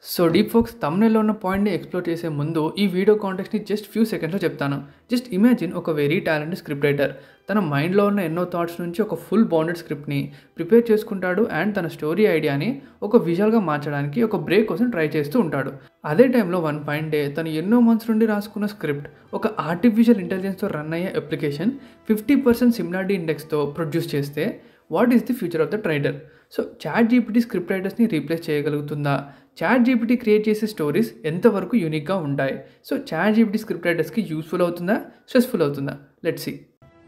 so deep folks తమ్నెల్లో ఉన్న పాయింట్ని explore చేసే ముందు ఈ వీడియో కాంటెక్స్ని జస్ట్ ఫ్యూ సెకండ్స్లో చెప్తాను జస్ట్ ఇమాజిన్ ఒక వెరీ టాలెంటెడ్ స్క్రిప్ట్ రైటర్ తన మైండ్లో ఉన్న ఎన్నో థాట్స్ నుంచి ఒక ఫుల్ బౌండెడ్ స్క్రిప్ట్ని ప్రిపేర్ చేసుకుంటాడు అండ్ తన స్టోరీ ఐడియాని ఒక విజువల్గా మార్చడానికి ఒక బ్రేక్ కోసం ట్రై చేస్తూ ఉంటాడు అదే టైంలో వన్ పాయింట్ డే తను ఎన్నో మంత్స్ నుండి రాసుకున్న స్క్రిప్ట్ ఒక ఆర్టిఫిషియల్ ఇంటెలిజెన్స్తో రన్ అయ్యే అప్లికేషన్ ఫిఫ్టీ పర్సెంట్ సిమిలారిటీ ఇండెక్స్తో ప్రొడ్యూస్ చేస్తే what is the future of the writer so chat GPT script రైటర్స్ని రీప్లేస్ చేయగలుగుతుందా చాట్ జీపీటీ క్రియేట్ చేసే స్టోరీస్ ఎంతవరకు యూనిక్గా ఉంటాయి సో చాట్ జీపీటీ స్క్రిప్ట్ రైటర్స్కి యూస్ఫుల్ అవుతుందా స్ట్రెస్ఫుల్ అవుతుందా లెట్స్ సి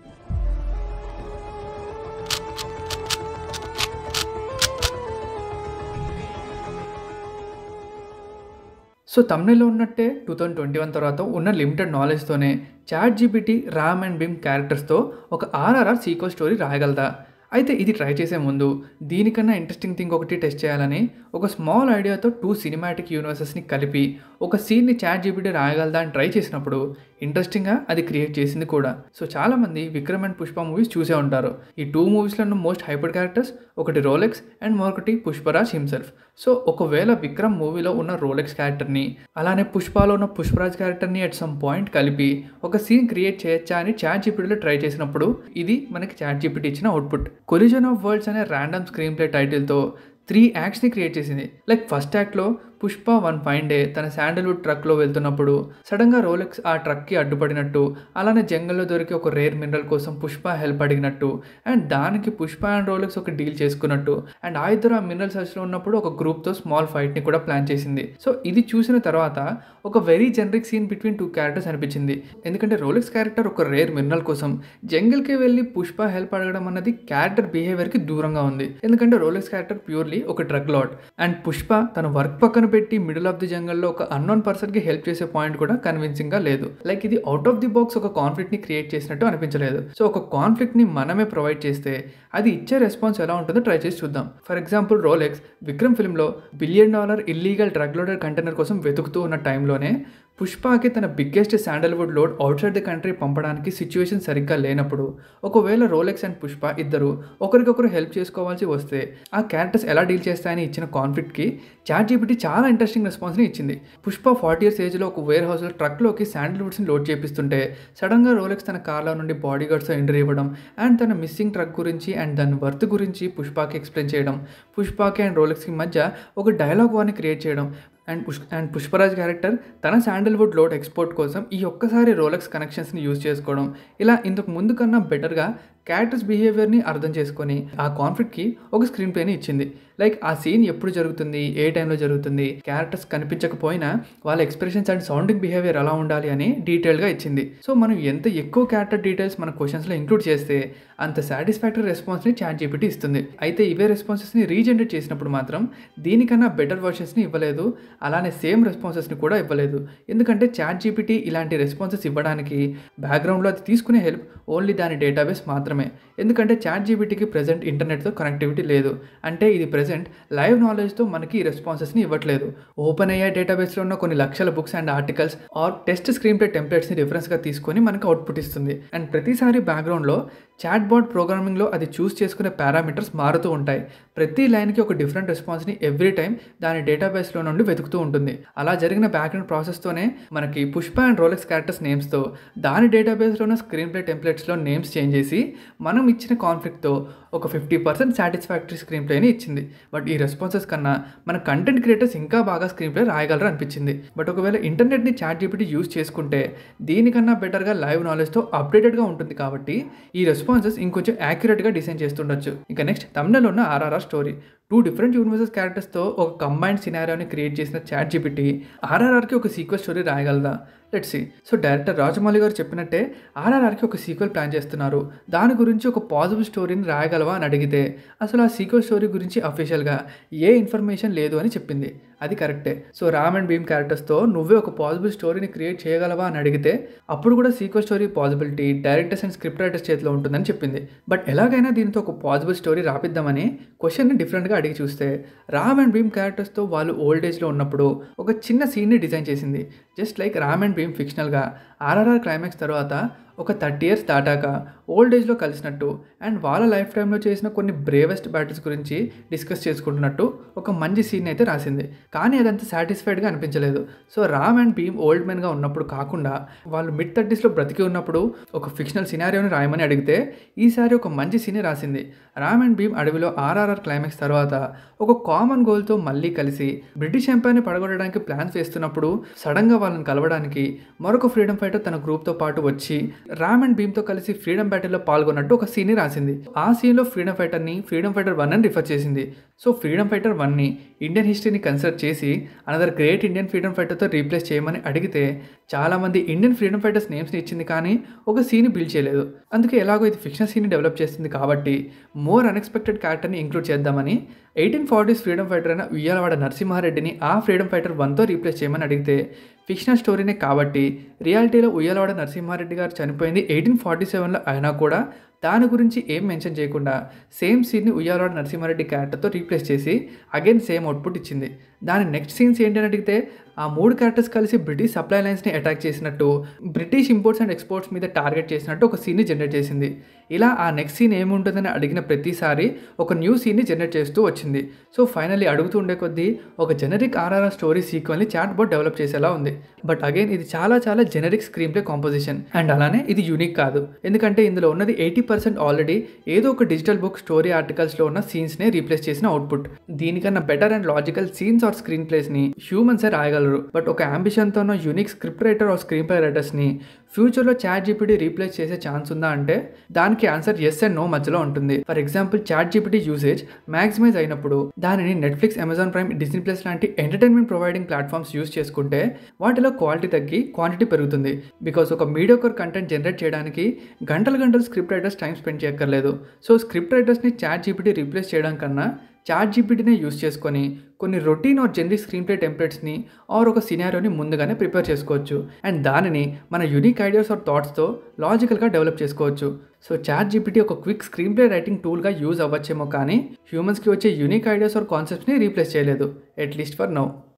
సో తమిళలో ఉన్నట్టే టూ థౌజండ్ ట్వంటీ వన్ తర్వాత ఉన్న లిమిటెడ్ నాలెడ్జ్తోనే chat GPT Ram and Bheem క్యారెక్టర్స్తో ఒక ఆర్ఆర్ఆర్ సీక్వల్ స్టోరీ రాయగలదా అయితే ఇది ట్రై చేసే ముందు దీనికన్నా ఇంట్రెస్టింగ్ థింగ్ ఒకటి టెస్ట్ చేయాలని ఒక స్మాల్ ఐడియాతో టూ సినిమాటిక్ యూనివర్సెస్ని కలిపి ఒక సీన్ని చాట్ జీపీటీ రాయగలదా అని ట్రై చేసినప్పుడు ఇంట్రెస్టింగ్గా అది క్రియేట్ చేసింది కూడా సో చాలామంది విక్రమ్ అండ్ పుష్ప మూవీస్ చూసే ఉంటారు ఈ టూ మూవీస్లో ఉన్న మోస్ట్ హైపర్ క్యారెక్టర్స్ ఒకటి రోలెక్స్ అండ్ మరొకటి పుష్పరాజ్ హిమ్సెల్ఫ్ సో ఒకవేళ విక్రమ్ మూవీలో ఉన్న రోలెక్స్ క్యారెక్టర్ని అలానే పుష్పలో ఉన్న పుష్పరాజ్ క్యారెక్టర్ని అట్ సమ్ పాయింట్ కలిపి ఒక సీన్ క్రియేట్ చేయొచ్చా అని చాట్ జీపీటీలో ట్రై చేసినప్పుడు ఇది మనకి చాట్ జీపీటీ ఇచ్చిన అవుట్పుట్ కొలిజన్ ఆఫ్ వరల్డ్స్ అనే ర్యాండమ్ స్క్రీన్ ప్లే టైటిల్తో త్రీ యాక్ట్స్ని క్రియేట్ చేసింది లైక్ ఫస్ట్ యాక్ట్లో పుష్ప వన్ ఫైన్ డే తన శాండల్వుడ్ ట్రక్లో వెళ్తున్నప్పుడు సడన్గా రోలెక్స్ ఆ ట్రక్కి అడ్డుపడినట్టు అలానే జంగల్లో దొరికి ఒక రేర్ మినరల్ కోసం పుష్ప హెల్ప్ అడిగినట్టు అండ్ దానికి పుష్ప అండ్ రోలెక్స్ ఒక డీల్ చేసుకున్నట్టు అండ్ ఆ ఇద్దరు ఆ మినరల్ సర్చ్లో ఉన్నప్పుడు ఒక గ్రూప్తో స్మాల్ ఫైట్ని కూడా ప్లాన్ చేసింది సో ఇది చూసిన తర్వాత ఒక very generic scene between two characters అనిపించింది ఎందుకంటే రోలెక్స్ క్యారెక్టర్ ఒక రేర్ మినరల్ కోసం జంగిల్కి వెళ్ళి పుష్ప హెల్ప్ అడగడం అన్నది క్యారెక్టర్ బిహేవియర్కి దూరంగా ఉంది ఎందుకంటే రోలెక్స్ క్యారెక్టర్ ప్యూర్లీ ఒక డ్రగ్ లాట్ అండ్ పుష్ప తన వర్క్ పక్కన పెట్టి మిడిల్ ఆఫ్ ది జంగల్లో ఒక అన్నోన్ పర్సన్కి హెల్ప్ చేసే పాయింట్ కూడా కన్విన్సింగ్గా లేదు లైక్ ఇది అవుట్ ఆఫ్ ది బాక్స్ ఒక కాన్ఫ్లిక్ట్ని క్రియేట్ చేసినట్టు అనిపించలేదు సో ఒక కాన్ఫ్లిక్ట్ని మనమే ప్రొవైడ్ చేస్తే అది ఇచ్చే రెస్పాన్స్ ఎలా ఉంటుందో ట్రై చేసి చూద్దాం ఫర్ ఎగ్జాంపుల్ రోలెక్స్ విక్రమ్ ఫిల్మ్లో billion dollar illegal drug loaded container కోసం వెతుకుతూ ఉన్న టైంలోనే పుష్పకి తన biggest sandalwood load outside the country పంపడానికి సిచ్యువేషన్ సరిగ్గా లేనప్పుడు ఒకవేళ రోలెక్స్ అండ్ పుష్ప ఇద్దరు ఒకరికొకరు హెల్ప్ చేసుకోవాల్సి వస్తే ఆ క్యారెక్టర్స్ ఎలా డీల్ చేస్తాయని ఇచ్చిన కాన్ఫ్లిక్ట్కి చాట్ జీపీటీ చాలా ఇంట్రెస్టింగ్ రెస్పాన్స్ని ఇచ్చింది పుష్ప ఫార్టీ ఇయర్స్ ఏజ్లో ఒక వేర్ హౌస్లో ట్రక్లోకి శాండల్వుడ్స్ని లోడ్ చేపిస్తుంటే సడన్గా రోలెక్స్ తన కార్లో నుండి బాడీ గార్డ్స్తో ఎంటర్ ఇవ్వడం అండ్ తన మిస్సింగ్ ట్రక్ గురించి అండ్ దాని వర్త్ గురించి పుష్పకి ఎక్స్ప్లెయిన్ చేయడం పుష్పకి అండ్ రోలెక్స్కి మధ్య ఒక డైలాగ్ వార్ని క్రియేట్ చేయడం అండ్ పుష్ అండ్ పుష్పరాజ్ క్యారెక్టర్ తన శాండల్వుడ్ లోడ్ ఎక్స్పోర్ట్ కోసం ఈ ఒక్కసారి రోలెక్స్ కనెక్షన్స్ని యూజ్ చేసుకోవడం ఇలా ఇంతకు ముందు కన్నా బెటర్గా క్యారెక్టర్స్ బిహేవియర్ని అర్థం చేసుకొని ఆ కాన్ఫ్లిక్ట్కి ఒక స్క్రీన్ ప్లేని ఇచ్చింది లైక్ ఆ సీన్ ఎప్పుడు జరుగుతుంది ఏ టైంలో జరుగుతుంది క్యారెక్టర్స్ కనిపించకపోయినా వాళ్ళ ఎక్స్ప్రెషన్స్ అండ్ సౌండింగ్ బిహేవియర్ ఎలా ఉండాలి అని డీటెయిల్గా ఇచ్చింది సో మనం ఎంత ఎక్కువ క్యారెక్టర్ డీటెయిల్స్ మన క్వశ్చన్స్లో ఇంక్లూడ్ చేస్తే అంత సాటిస్ఫాక్టరీ రెస్పాన్స్ని చాట్ జీపీటీ ఇస్తుంది అయితే ఇవే రెస్పాన్సెస్ని రీజనరేట్ చేసినప్పుడు మాత్రం దీనికన్నా బెటర్ వర్షన్స్ని ఇవ్వలేదు అలానే సేమ్ రెస్పాన్సెస్ని కూడా ఇవ్వలేదు ఎందుకంటే చాట్ జీపీటీ ఇలాంటి రెస్పాన్సెస్ ఇవ్వడానికి బ్యాక్గ్రౌండ్లో అది తీసుకునే హెల్ప్ ఓన్లీ దాని డేటాబేస్ మాత్రమే ఎందుకంటే చాట్ జీపీటీకి ప్రజెంట్ ఇంటర్నెట్తో కనెక్టివిటీ లేదు అంటే ఇది ప్రజెంట్ లైవ్ నాలెడ్జ్తో మనకి ఈ రెస్పాన్సెస్ని ఇవ్వట్లేదు ఓపెన్ అయ్యే డేటాబేస్లో ఉన్న కొన్ని లక్షల books and articles or test screen play టెంప్లెట్స్ని రిఫరెన్స్గా తీసుకొని మనకి అవుట్పుట్ ఇస్తుంది అండ్ ప్రతిసారి బ్యాక్గ్రౌండ్లో చాట్ బాట్ ప్రోగ్రామింగ్లో అది చూస్ చేసుకునే పారామీటర్స్ మారుతూ ఉంటాయి ప్రతి లైన్కి ఒక డిఫరెంట్ రెస్పాన్స్ని ఎవ్రీ టైం దాని డేటాబేస్లో నుండి వెతుకుతూ ఉంటుంది అలా జరిగిన బ్యాక్గ్రౌండ్ ప్రాసెస్తోనే మనకి పుష్ప అండ్ రోలెక్స్ క్యారెక్టర్స్ నేమ్స్తో దాని డేటాబేస్లో ఉన్న స్క్రీన్ ప్లే టెంప్లెట్స్లో నేమ్స్ చేంజ్ చేసి మనం ఇచ్చిన కాన్ఫ్లిక్ట్తో ఒక ఫిఫ్టీ పర్సెంట్ సాటిస్ఫాక్టరీ స్క్రీన్ ప్లేని ఇచ్చింది బట్ ఈ రెస్పాన్సెస్ కన్నా మన కంటెంట్ క్రియేటర్స్ ఇంకా బాగా స్క్రీన్ ప్లే రాయగలరు అనిపించింది బట్ ఒకవేళ ఇంటర్నెట్ని చాట్ జీపీటీ యూస్ చేసుకుంటే దీనికన్నా బెటర్గా లైవ్ నాలెడ్జ్తో అప్డేటెడ్గా ఉంటుంది కాబట్టి ఈ రెస్పాన్సెస్ ఇంకొంచెం యాక్యురేట్గా డిజైన్ చేస్తుండొచ్చు ఇంకా నెక్స్ట్ తమిళలో ఉన్న RRR story two different universes క్యారెక్టర్స్తో ఒక కంబైన్డ్ సినారియోని క్రియేట్ చేసిన చాట్ జీపీటీ ఆర్ఆర్ఆర్కి ఒక సీక్వెల్ స్టోరీ రాయగలదా let's see so director Rajamouli garu చెప్పినట్టే ఆర్ఆర్ఆర్కి ఒక సీక్వెల్ ప్లాన్ చేస్తున్నారు దాని గురించి ఒక పాజిబుల్ స్టోరీని రాయగలవా అని అడిగితే అసలు ఆ సీక్వెల్ స్టోరీ గురించి అఫీషియల్గా ఏ ఇన్ఫర్మేషన్ లేదు అని చెప్పింది అది కరెక్టే సో రామ్ అండ్ భీమ్ క్యారెక్టర్స్తో నువ్వే ఒక పాజిబుల్ స్టోరీని క్రియేట్ చేయగలవా అని అడిగితే అప్పుడు కూడా sequel story possibility directors and script writers చేతిలో ఉంటుందని చెప్పింది బట్ ఎలాగైనా దీంతో ఒక పాసిబుల్ స్టోరీ రాపిద్దామని క్వశ్చన్ని డిఫరెంట్గా అడిగి చూస్తే రామ్ అండ్ భీమ్ క్యారెక్టర్స్తో వాళ్ళు ఓల్డ్ ఏజ్లో ఉన్నప్పుడు ఒక చిన్న సీన్ని డిజైన్ చేసింది just like Ram and Bheem ఫిక్షనల్గా ఆర్ఆర్ఆర్ క్లైమాక్స్ తర్వాత ఒక థర్టీ ఇయర్స్ దాటాక ఓల్డ్ ఏజ్లో కలిసినట్టు అండ్ వాళ్ళ లైఫ్ టైంలో చేసిన కొన్ని బ్రేవెస్ట్ బ్యాటిల్స్ గురించి డిస్కస్ చేసుకుంటున్నట్టు ఒక మంచి సీన్ అయితే రాసింది కానీ అదంత సాటిస్ఫైడ్గా అనిపించలేదు so Ram and Bheem old మెన్గా ఉన్నప్పుడు కాకుండా వాళ్ళు మిడ్ థర్టీస్లో బ్రతికి ఉన్నప్పుడు ఒక ఫిక్షనల్ సినారియోని రాయమని అడిగితే ఈసారి ఒక మంచి సీన్ రాసింది రామ్ అండ్ భీమ్ అడవిలో ఆర్ఆర్ఆర్ క్లైమాక్స్ తర్వాత ఒక కామన్ గోల్తో మళ్ళీ కలిసి బ్రిటిష్ ఎంపైర్ని పడగొట్టడానికి ప్లాన్స్ వేస్తున్నప్పుడు సడన్గా వాళ్ళని కలవడానికి మరొక ఫ్రీడమ్ ఫైటర్ తన గ్రూప్తో పాటు వచ్చి రామ్ అండ్ భీమ్తో కలిసి ఫ్రీడమ్ బ్యాటిల్లో పాల్గొన్నట్టు ఒక సీన్ రాసింది ఆ సీన్లో ఫ్రీడమ్ ఫైటర్ని ఫ్రీడమ్ ఫైటర్ వన్ అని రిఫర్ చేసింది సో ఫ్రీడమ్ ఫైటర్ వన్ని ఇండియన్ హిస్టరీని కన్సిడర్ చేసి అనదర్ గ్రేట్ ఇండియన్ ఫ్రీడమ్ ఫైటర్తో రీప్లేస్ చేయమని అడిగితే చాలామంది ఇండియన్ ఫ్రీడమ్ ఫైటర్స్ నేమ్స్ని ఇచ్చింది కానీ ఒక సీన్ బిల్డ్ చేయలేదు అందుకే ఎలాగో ఇది ఫిక్షన్ సీన్ డెవలప్ చేస్తుంది కాబట్టి మోర్ అన్ఎక్స్పెక్టెడ్ క్యారెక్టర్ని ఇంక్లూడ్ చేద్దామని ఎయిటీన్ ఫార్టీస్ ఫ్రీడమ్ ఫైటర్ అయిన ఉయ్యాలవాడ నరసింహారెడ్డిని ఆ ఫ్రీడమ్ ఫైటర్ వన్తో రీప్లేస్ చేయమని అడిగితే ఫిక్షనల్ స్టోరీనే కాబట్టి రియాలిటీలో ఉయ్యాలవాడ నరసింహారెడ్డి గారు చనిపోయింది ఎయిటీన్ ఫార్టీ సెవెన్లో అయినా కూడా దాని గురించి ఏం మెన్షన్ చేయకుండా సేమ్ సీన్ని ఉయ్యాలవాడ నరసింహారెడ్డి క్యారెక్టర్తో రీప్లేస్ చేసి అగైన్ సేమ్ అవుట్పుట్ ఇచ్చింది దాని నెక్స్ట్ సీన్స్ ఏంటి అని అడిగితే ఆ మూడు క్యారెక్టర్స్ కలిసి బ్రిటిష్ సప్లై లైన్స్ని అటాక్ చేసినట్టు బ్రిటిష్ ఇంపోర్ట్స్ అండ్ ఎక్స్పోర్ట్స్ మీద టార్గెట్ చేసినట్టు ఒక సీన్ని జనరేట్ చేసింది ఇలా ఆ నెక్స్ట్ సీన్ ఏముంటుందని అడిగిన ప్రతిసారి ఒక న్యూ సీన్ని జనరేట్ చేస్తూ వచ్చింది సో ఫైనల్లీ అడుగుతూ ఉండే కొద్దీ ఒక జెనరిక్ ఆర్ఆర్ఆర్ స్టోరీ సీక్వెల్ని చాట్ బోర్డ్ డెవలప్ చేసేలా ఉంది బట్ అగైన్ ఇది చాలా చాలా generic screen play composition and అలానే ఇది యూనిక్ కాదు ఎందుకంటే ఇందులో ఉన్నది ఎయిటీ పర్సెంట్ ఆల్రెడీ ఏదో ఒక డిజిటల్ బుక్ స్టోరీ ఆర్టికల్స్లో ఉన్న సీన్స్నే రీప్లేస్ చేసిన అవుట్పుట్ దీనికన్నా better and logical scenes or screen ప్లేస్ని హ్యూమన్సే రాయగలరు బట్ ఒక అంబిషన్తో ఉన్న unique script writer or screen play రైటర్స్ని ఫ్యూచర్లో చాట్ జీపీటీ రీప్లేస్ చేసే ఛాన్స్ ఉందా అంటే దానికి ఆన్సర్ ఎస్ అండ్ నో మధ్యలో ఉంటుంది for example chat GPT usage maximize అయినప్పుడు దానిని Netflix Amazon Prime Disney plus లాంటి ఎంటర్టైన్మెంట్ ప్రొవైడింగ్ ప్లాట్ఫామ్స్ యూస్ చేసుకుంటే వాటిలో క్వాలిటీ తగ్గి క్వాంటిటీ పెరుగుతుంది బికాస్ ఒక మీడియోకర్ కంటెంట్ జనరేట్ చేయడానికి గంటల గంటలు స్క్రిప్ట్ రైటర్స్ టైం స్పెండ్ చేయక్కర్లేదు సో స్క్రిప్ట్ రైటర్స్ని చాట్ జీపీటీ రీప్లేస్ చేయడం కన్నా చాట్ జీపీటీనే యూస్ చేసుకొని కొన్ని routine or generic screen play టెంప్లెట్స్ని ఆర్ ఒక సినారియోని ముందుగానే ప్రిపేర్ చేసుకోవచ్చు అండ్ దానిని మన యునిక్ ఐడియాస్ ఆర్ థాట్స్తో లాజికల్గా డెవలప్ చేసుకోవచ్చు సో చాట్ జీపీటీ ఒక క్విక్ స్క్రీన్ ప్లే రైటింగ్ టూల్గా యూజ్ అవ్వచ్చేమో కానీ హ్యూమన్స్కి వచ్చే యూనిక్ ఐడియాస్ ఆర్ కాన్సెప్ట్స్ని రీప్లేస్ చేయలేదు అట్లీస్ట్ ఫర్ నౌ